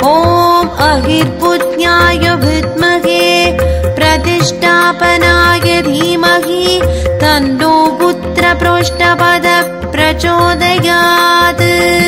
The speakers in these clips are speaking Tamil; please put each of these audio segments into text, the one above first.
ॐ अहिर्पुज्ञाय विद्महे प्रतिष्ठापनाय धीमहि तन्नो पुत्रप्रोष्ठपद प्रचोदयात्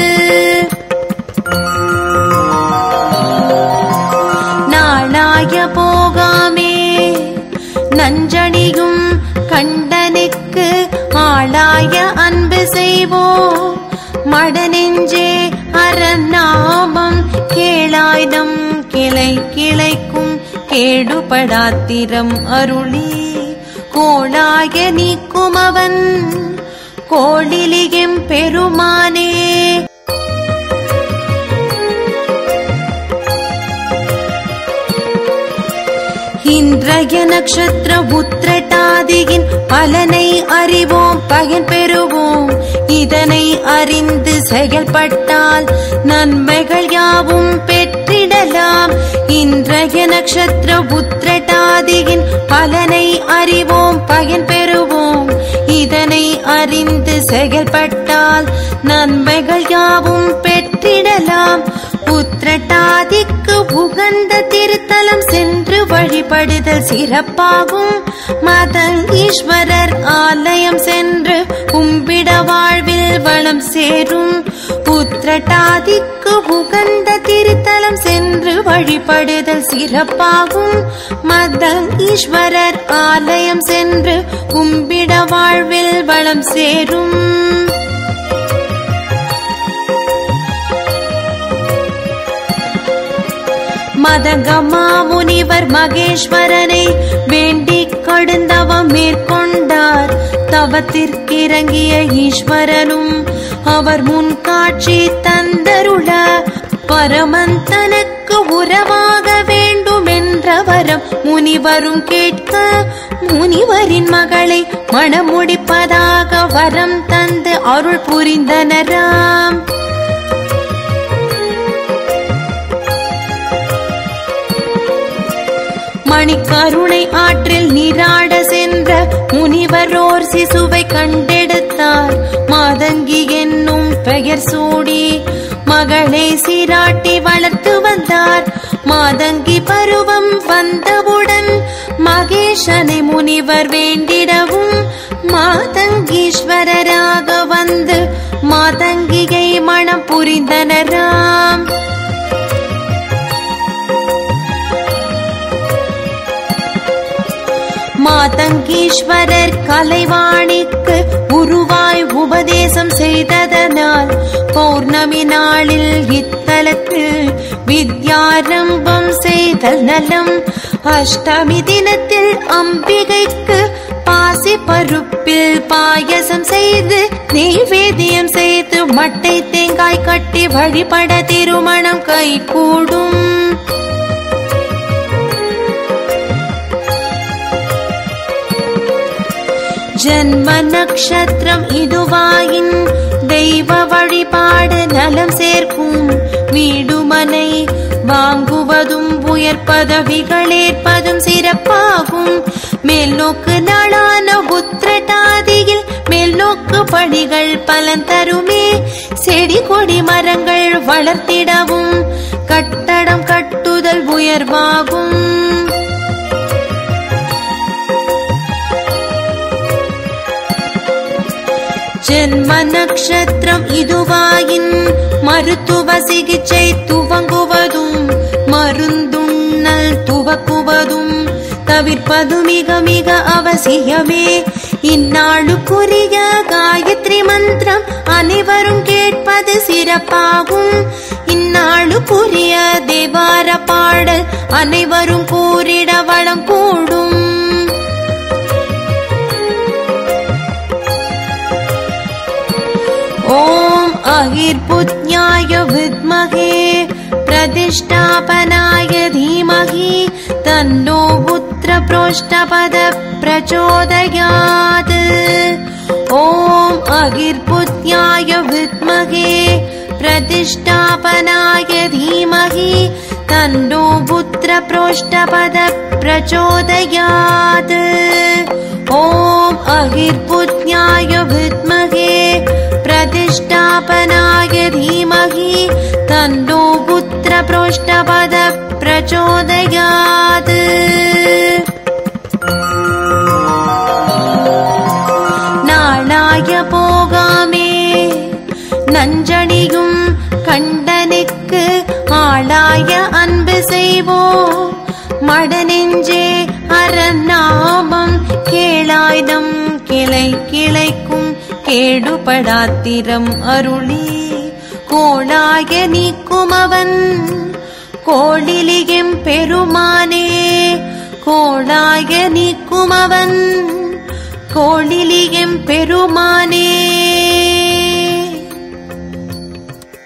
நாளாய போகாமே நஞ்சணியும் கண்டனுக்கு ஆளாய அன்பு செய்வோம் மடநெஞ்சே அறநாமம் கேளாய்தம் கிளை கிளைக்கும் கேடுபடாத்திரம் அருளி கோளாய நீக்கும் அவன் கோளிலியம் பெருமானே இன்றைய நட்சத்திர உத்திரட்டாதியின் பலனை அறிவோம் பயன் பெறுவோம் இதனை அறிந்து செயல்பட்டால் நன்மைகள் யாவும் பெற்றிடலாம் இன்றைய நட்சத்திர உத்திரட்டாதியின் பலனை அறிவோம் பயன் பெறுவோம் இதனை அறிந்து செயல்பட்டால் நன்மைகள் யாவும் பெற்றிடலாம் உத்திரட்டாதிக்கு உகந்த திருத்தலம் சென்று வழிபடுதல் சிறப்பாகும் மதங்கீஸ்வரர் ஆலயம் சென்று கும்பிட வாழ்வில் வளம் சேரும் உத்திரட்டாதிக்கு உகந்த திருத்தலம் சென்று வழிபடுதல் சிறப்பாகும் மதங்கீஸ்வரர் ஆலயம் சென்று கும்பிட வாழ்வில் வளம் சேரும் மதகமா முனிவர் மகேஸ்வரனை வேண்டிக் கடுந்தவம் மேற்கொண்டார் தவத்திற்கிறங்கிய ஈஸ்வரனும் அவர் முன் காட்சி தந்தருள பரமன் தனக்கு உறவாக வேண்டும் என்ற வரம் முனிவரும் கேட்க முனிவரின் மகளை மணமுடிப்பதாக வரம் தந்து அருள் புரிந்தனராம் மணிக்கருணை ஆற்றில் நீராட சென்ற முனிவரோர் சிசுவை கண்டெடுத்தார் மாதங்கி என்னும் பெயர் சூடி மகளை சீராட்டி வளர்த்து வந்தார் மாதங்கி பருவம் வந்தவுடன் மகேஷனை முனிவர் வேண்டிடவும் மாதங்கீஸ்வரராக வந்து மாதங்கியை மனம் புரிந்தனராம் மாதங்கீஸ்வரர் கலைவாணிக்கு உருவாய் உபதேசம் செய்ததனால் பௌர்ணமி நாளில் இத்தலத்தில் வித்யாரம்பம் செய்தல் நலம் அஷ்டமி தினத்தில் அம்பிகைக்கு பாசி பருப்பில் பாயசம் செய்து நெய்வேத்தியம் செய்து மட்டை தேங்காய் கட்டி வழிபட திருமணம் கைகூடும் ஜன்ம நக்ஷத்திரம் இதுவாயின் தெய்வ வழிபாடு நலம் சேர்க்கும் வீடுமனை வாங்குவதும் உயர் பதவிகள் ஏற்பதும் சிறப்பாகும் மேல்நோக்கு நாளான உத்திரட்டாதியில் மேல்நோக்கு படிகள் பலன் தருமே செடி கொடி மரங்கள் வளர்த்திடவும் கட்டடம் கட்டுதல் உயர்வாகும் ஜென்ம நக்ஷத்திரம் இதுவாயின் மருத்துவ சிகிச்சை துவங்குவதும் மருந்துண்ணல் துவக்குவதும் தவிர்ப்பது மிக மிக அவசியமே இந்நாளுக்குரிய காயத்ரி மந்திரம் அனைவரும் கேட்பது சிறப்பாகும் இந்நாளுக்குரிய தேவார பாடல் அனைவரும் கூறிட வளம் கூடும் ॐ अहिर्पुज्ञाय विद्महे प्रतिष्ठापनाय धीमहि तन्नो पुत्रप्रोष्ठपद प्रचोदयात् ॐ अहिर्पुज्ञाय विद्महे प्रतिष्ठापनाय धीमहि तन्नो पुत्रप्रोष्ठपद प्रचोदयात् ॐ अहिर्पुज्ञाय विद्महे प्रतिष्ठापनाय धीमहि तन्नो पुत्र पुत्रप्रोष्ठपद प्रचोदयात् நாளாய போகாமே நஞ்சணியும் கண்டனுக்கு ஆளாய அன்பு செய்வோம் மடநெஞ்சே அறநாமம் கேளாயுதம் கிளை கிளைக்கும் கேடுபடாத்திரம் அருளி கோளாய நீக்கும் அவன் கோளிலியம் பெருமானே கோளாய நீக்கும் அவன் கோளிலியம் பெருமானே